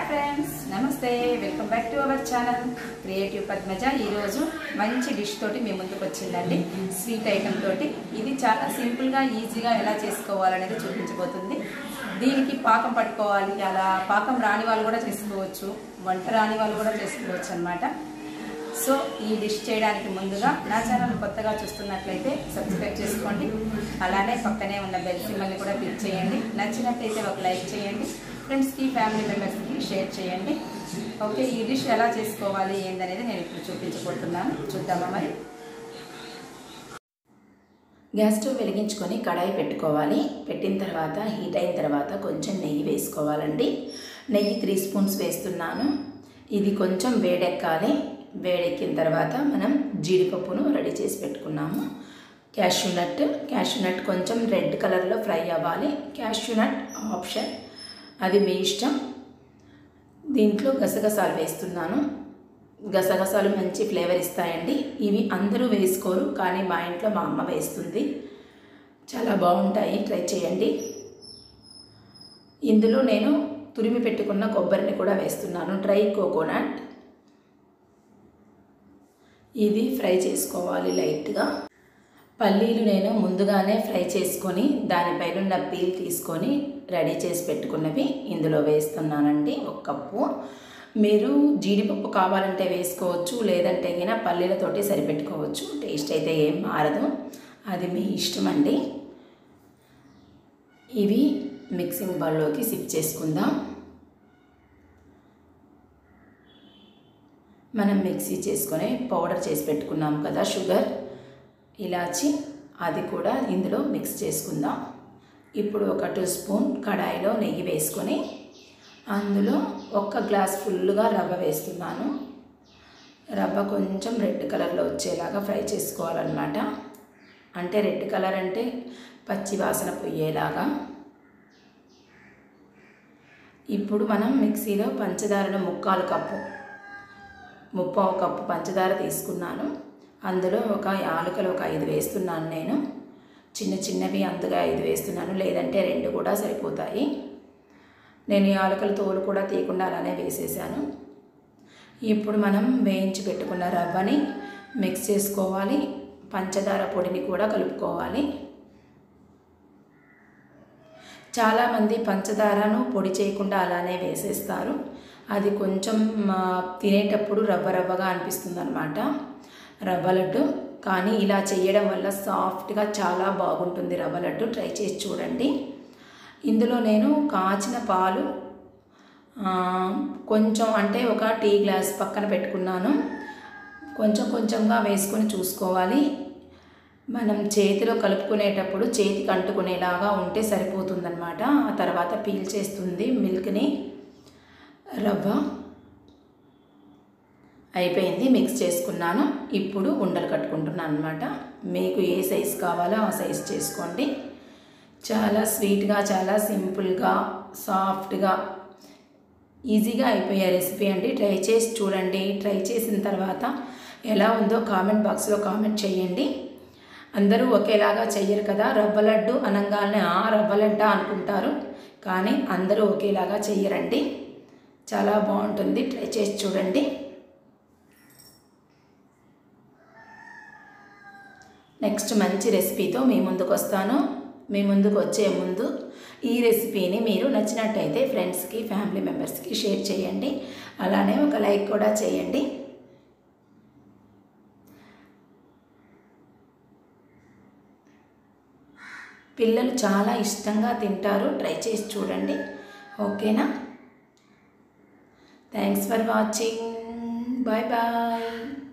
friends నమస్తే welcome back to our channel creative Padmaja ఈరోజు మంచి డిష్ తోటి మీ ముందుకు వచ్చిందండి స్వీట్ ఐటమ్ తోటి ఇది చాలా సింపుల్గా ఈజీగా ఎలా చేసుకోవాలనేది చూపించబోతుంది దీనికి పాకం పట్టుకోవాలి అలా పాకం రాని వాళ్ళు కూడా చేసుకోవచ్చు వంట రాని వాళ్ళు కూడా చేసుకోవచ్చు అనమాట సో ఈ డిష్ చేయడానికి ముందుగా నా ఛానల్ కొత్తగా చూస్తున్నట్లయితే సబ్స్క్రైబ్ చేసుకోండి అలానే పక్కనే ఉన్న బెల్ సింబల్ని కూడా క్లిక్ చేయండి నచ్చినట్లయితే ఒక లైక్ చేయండి ఫ్రెండ్స్కి ఫ్యామిలీ మెంబర్స్కి షేర్ చేయండి ఓకే ఈ డిష్ ఎలా చేసుకోవాలి ఏందనేది నేను ఇప్పుడు చూపించబోతున్నాను చూద్దామా మరి గ్యాస్ స్టవ్ వెలిగించుకొని కడాయి పెట్టుకోవాలి పెట్టిన తర్వాత హీట్ అయిన తర్వాత కొంచెం నెయ్యి వేసుకోవాలండి నెయ్యి త్రీ స్పూన్స్ వేస్తున్నాను ఇది కొంచెం వేడెక్కాలి వేడెక్కిన తర్వాత మనం జీడిపప్పును రెడీ చేసి పెట్టుకున్నాము క్యాష్యూ నట్ క్యాష్యూ నట్ కొంచెం రెడ్ కలర్లో ఫ్రై అవ్వాలి క్యాష్యూ నట్ ఆప్షన్ అది మీ ఇష్టం దీంట్లో గసగసాలు వేస్తున్నాను గసగసాలు మంచి ఫ్లేవర్ ఇస్తాయండి ఇవి అందరూ వేసుకోరు కానీ మా ఇంట్లో మా అమ్మ వేస్తుంది చాలా బాగుంటాయి ట్రై చేయండి ఇందులో నేను తురిమి పెట్టుకున్న కొబ్బరిని కూడా వేస్తున్నాను డ్రై కోకోనట్ ఇది ఫ్రై చేసుకోవాలి లైట్గా పల్లీలు నేను ముందుగానే ఫ్రై చేసుకొని దానిపైన ఉన్న పీల్ తీసుకొని రెడీ చేసి పెట్టుకున్నవి ఇందులో వేస్తున్నానండి ఒక కప్పు మీరు జీడిపప్పు కావాలంటే వేసుకోవచ్చు లేదంటే గిన పల్లీలతోటి సరిపెట్టుకోవచ్చు టేస్ట్ అయితే ఏం మారదు అది మీ ఇష్టం అండి ఇవి మిక్సింగ్ బౌల్లోకి సిప్ చేసుకుందాం మనం మిక్సీ చేసుకొని పౌడర్ చేసి పెట్టుకున్నాం కదా షుగర్ ఇలాచి అది కూడా ఇందులో మిక్స్ చేసుకుందాం ఇప్పుడు ఒక టూ స్పూన్ కడాయిలో నెయ్యి వేసుకొని అందులో ఒక గ్లాస్ ఫుల్గా రవ్వ వేస్తున్నాను రవ్వ కొంచెం రెడ్ కలర్లో వచ్చేలాగా ఫ్రై చేసుకోవాలన్నమాట అంటే రెడ్ కలర్ అంటే పచ్చి వాసన పోయేలాగా ఇప్పుడు మనం మిక్సీలో పంచదారను ముక్కాలు కప్పు ముప్పావు కప్పు పంచదార తీసుకున్నాను అందులో ఒక యాలకులు ఒక ఐదు వేస్తున్నాను నేను చిన్న చిన్నవి అంతగా ఐదు వేస్తున్నాను లేదంటే రెండు కూడా సరిపోతాయి నేను యాలకుల తోలు కూడా తీయకుండా అలానే వేసేసాను ఇప్పుడు మనం వేయించి పెట్టుకున్న రవ్వని మిక్స్ చేసుకోవాలి పంచదార పొడిని కూడా కలుపుకోవాలి చాలామంది పంచదారను పొడి చేయకుండా అలానే వేసేస్తారు అది కొంచెం తినేటప్పుడు రవ్వ రవ్వగా అనిపిస్తుంది అనమాట రవ్వ లడ్డు కానీ ఇలా చేయడం వల్ల సాఫ్ట్గా చాలా బాగుంటుంది రవ్వ లడ్డు ట్రై చేసి చూడండి ఇందులో నేను కాచిన పాలు కొంచెం అంటే ఒక టీ గ్లాస్ పక్కన పెట్టుకున్నాను కొంచెం కొంచెంగా వేసుకొని చూసుకోవాలి మనం చేతిలో కలుపుకునేటప్పుడు చేతికి అంటుకునేలాగా ఉంటే సరిపోతుందన్నమాట ఆ తర్వాత పీల్ చేస్తుంది మిల్క్ని రవ్వ అయిపోయింది మిక్స్ చేసుకున్నాను ఇప్పుడు ఉండలు కట్టుకుంటున్నాను అనమాట మీకు ఏ సైజు కావాలో ఆ సైజు చేసుకోండి చాలా స్వీట్గా చాలా సింపుల్గా సాఫ్ట్గా ఈజీగా అయిపోయే రెసిపీ అండి ట్రై చేసి చూడండి ట్రై చేసిన తర్వాత ఎలా ఉందో కామెంట్ బాక్స్లో కామెంట్ చేయండి అందరూ ఒకేలాగా చెయ్యరు కదా రవ్వ లడ్డు అనగానే ఆ రవ్వ లడ్డా అనుకుంటారు కానీ అందరూ ఒకేలాగా చెయ్యరండి చాలా బాగుంటుంది ట్రై చేసి చూడండి నెక్స్ట్ మంచి రెసిపీతో మీ ముందుకు వస్తాను మీ ముందుకు వచ్చే ముందు ఈ రెసిపీని మీరు నచ్చినట్టయితే ఫ్రెండ్స్కి ఫ్యామిలీ మెంబర్స్కి షేర్ చేయండి అలానే ఒక లైక్ కూడా చేయండి పిల్లలు చాలా ఇష్టంగా తింటారు ట్రై చేసి చూడండి ఓకేనా thanks for watching bye bye